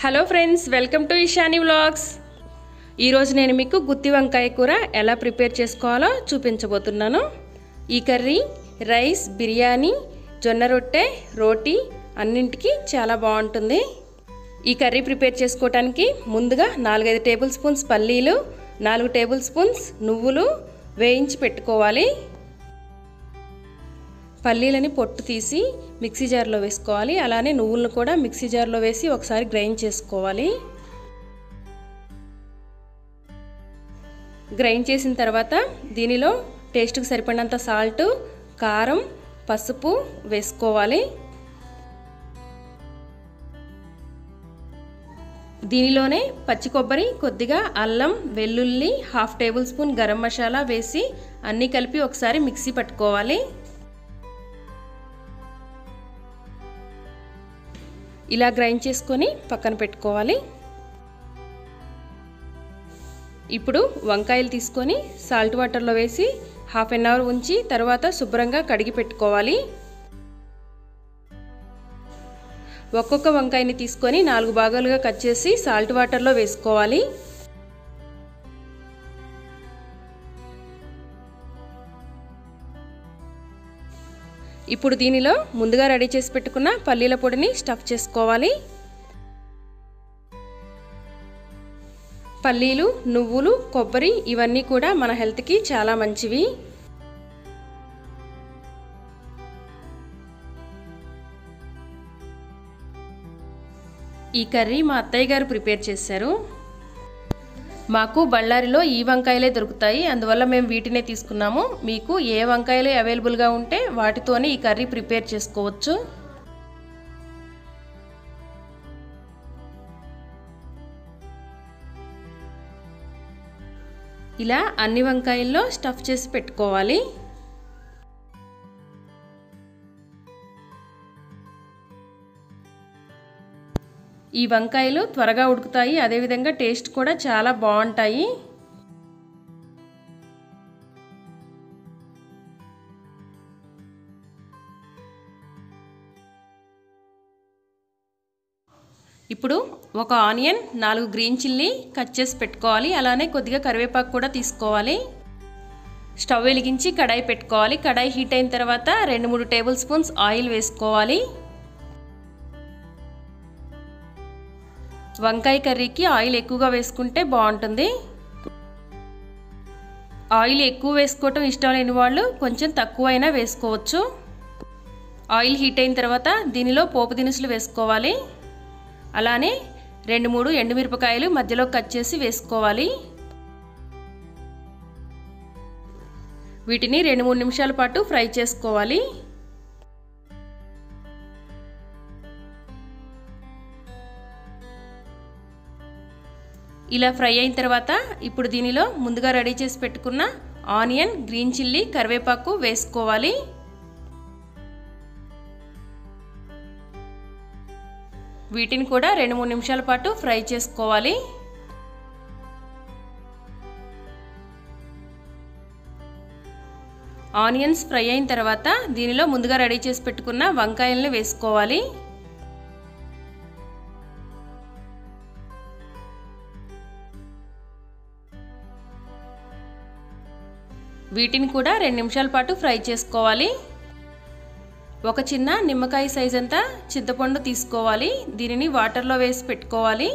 hello friends welcome to Ishani vlogs ఈరోజు నేను మీకు గుత్తి వంకాయ కూర ఎలా ప్రిపేర్ చేసుకోవాలో చూపించబోతున్నాను ఈ కర్రీ రైస్ బిర్యానీ జొన్న రొట్టె రోటీ అన్నింటికి చాలా బాగుంటుంది ఈ కర్రీ ప్రిపేర్ చేసుకోవడానికి ముందుగా నాలుగైదు టేబుల్ స్పూన్స్ పల్లీలు నాలుగు టేబుల్ స్పూన్స్ నువ్వులు వేయించి పెట్టుకోవాలి పల్లీలని పొట్టు తీసి మిక్సీ జార్లో వేసుకోవాలి అలానే నువ్వులను కూడా మిక్సీ జార్లో వేసి ఒకసారి గ్రైండ్ చేసుకోవాలి గ్రైండ్ చేసిన తర్వాత దీనిలో టేస్ట్కి సరిపడినంత సాల్ట్ కారం పసుపు వేసుకోవాలి దీనిలోనే పచ్చి కొబ్బరి కొద్దిగా అల్లం వెల్లుల్లి half tablespoon garam masala వేసి అన్నీ కలిపి ఒకసారి మిక్సీ పట్టుకోవాలి ఇలా గ్రైండ్ చేసుకొని పక్కన పెట్టుకోవాలి ఇప్పుడు వంకాయలు తీసుకొని సాల్ట్ వాటర్లో వేసి హాఫ్ అన్ అవర్ ఉంచి తర్వాత శుభ్రంగా కడిగి పెట్టుకోవాలి ఒక్కొక్క వంకాయని తీసుకొని నాలుగు భాగాలుగా కట్ చేసి సాల్ట్ వాటర్లో వేసుకోవాలి ఇప్పుడు దీనిలో ముందుగా రెడీ చేసి పెట్టుకున్న పల్లీల పొడిని స్టఫ్ చేసుకోవాలి పల్లీలు నువ్వులు కొబ్బరి ఇవన్నీ కూడా మన హెల్త్కి చాలా మంచివి ఈ కర్రీ మా అత్తయ్య గారు ప్రిపేర్ చేశారు మాకు బళ్ళారిలో ఈ వంకాయలే దొరుకుతాయి అందువల్ల మేము వీటినే తీసుకున్నాము మీకు ఏ వంకాయలు అవైలబుల్గా ఉంటే వాటితోనే ఈ కర్రీ ప్రిపేర్ చేసుకోవచ్చు ఇలా అన్ని వంకాయల్లో స్టఫ్ చేసి పెట్టుకోవాలి ఈ వంకాయలు త్వరగా ఉడుకుతాయి అదేవిధంగా టేస్ట్ కూడా చాలా బాగుంటాయి ఇప్పుడు ఒక ఆనియన్ నాలుగు గ్రీన్ చిల్లీ కట్ చేసి పెట్టుకోవాలి అలానే కొద్దిగా కరివేపాకు కూడా తీసుకోవాలి స్టవ్ వెలిగించి కడాయి పెట్టుకోవాలి కడాయి హీట్ అయిన తర్వాత రెండు మూడు టేబుల్ స్పూన్స్ ఆయిల్ వేసుకోవాలి వంకాయ కర్రీకి ఆయిల్ ఎక్కువగా వేసుకుంటే బాగుంటుంది ఆయిల్ ఎక్కువ వేసుకోవటం ఇష్టం లేని వాళ్ళు కొంచెం తక్కువైనా వేసుకోవచ్చు ఆయిల్ హీట్ అయిన తర్వాత దీనిలో పోపు దినుసులు వేసుకోవాలి అలానే రెండు మూడు ఎండుమిరపకాయలు మధ్యలో కట్ చేసి వేసుకోవాలి వీటిని రెండు మూడు నిమిషాల పాటు ఫ్రై చేసుకోవాలి ఇలా ఫ్రై అయిన తర్వాత ఇప్పుడు దీనిలో ముందుగా రెడీ చేసి పెట్టుకున్న ఆనియన్ గ్రీన్ చిల్లీ కరివేపాకు వేసుకోవాలి వీటిని కూడా రెండు మూడు నిమిషాల పాటు ఫ్రై చేసుకోవాలి ఆనియన్స్ ఫ్రై అయిన తర్వాత దీనిలో ముందుగా రెడీ చేసి పెట్టుకున్న వంకాయల్ని వేసుకోవాలి వీటిని కూడా రెండు నిమిషాల పాటు ఫ్రై చేసుకోవాలి ఒక చిన్న నిమ్మకాయ సైజ్ అంతా చింతపండు తీసుకోవాలి దీనిని వాటర్లో వేసి పెట్టుకోవాలి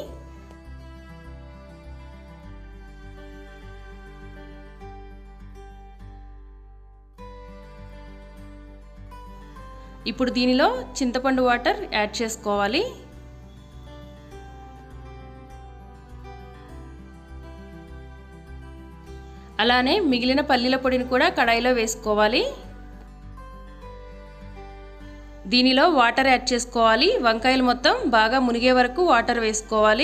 ఇప్పుడు దీనిలో చింతపండు వాటర్ యాడ్ చేసుకోవాలి అలానే మిగిలిన పల్లీల పొడిని కూడా కడాయిలో వేసుకోవాలి దీనిలో వాటర్ యాడ్ చేసుకోవాలి వంకాయలు మొత్తం బాగా మునిగే వరకు వాటర్ వేసుకోవాలి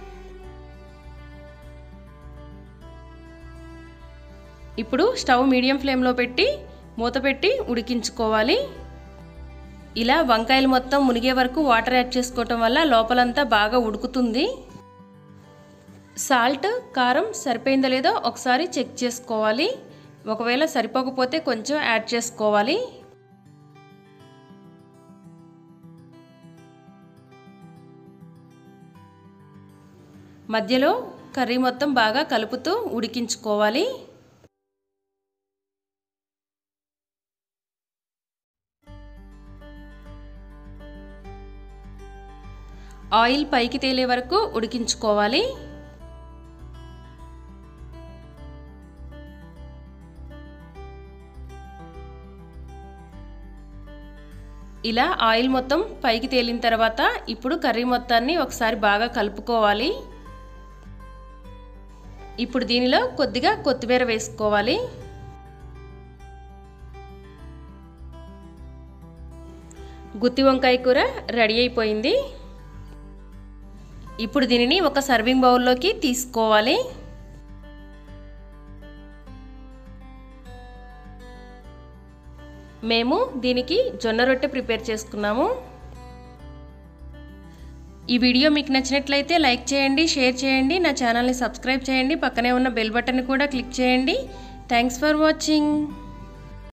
ఇప్పుడు స్టవ్ మీడియం ఫ్లేమ్లో పెట్టి మూత పెట్టి ఉడికించుకోవాలి ఇలా వంకాయలు మొత్తం మునిగే వరకు వాటర్ యాడ్ చేసుకోవటం వల్ల లోపలంతా బాగా ఉడుకుతుంది సాల్ట్ కారం సరిపోయిందో లేదో ఒకసారి చెక్ చేసుకోవాలి ఒకవేళ సరిపోకపోతే కొంచెం యాడ్ చేసుకోవాలి మధ్యలో కర్రీ మొత్తం బాగా కలుపుతూ ఉడికించుకోవాలి ఆయిల్ పైకి తేలే వరకు ఉడికించుకోవాలి ఇలా ఆయిల్ మొత్తం పైకి తేలిన తర్వాత ఇప్పుడు కర్రీ మొత్తాన్ని ఒకసారి బాగా కలుపుకోవాలి ఇప్పుడు దీనిలో కొద్దిగా కొత్తిమీర వేసుకోవాలి గుత్తి వంకాయ కూర రెడీ అయిపోయింది ఇప్పుడు దీనిని ఒక సర్వింగ్ బౌల్లోకి తీసుకోవాలి మేము దీనికి జొన్న రొట్టె ప్రిపేర్ చేసుకున్నాము ఈ వీడియో మీకు నచ్చినట్లయితే లైక్ చేయండి షేర్ చేయండి నా ఛానల్ని సబ్స్క్రైబ్ చేయండి పక్కనే ఉన్న బెల్ బటన్ కూడా క్లిక్ చేయండి థ్యాంక్స్ ఫర్ వాచింగ్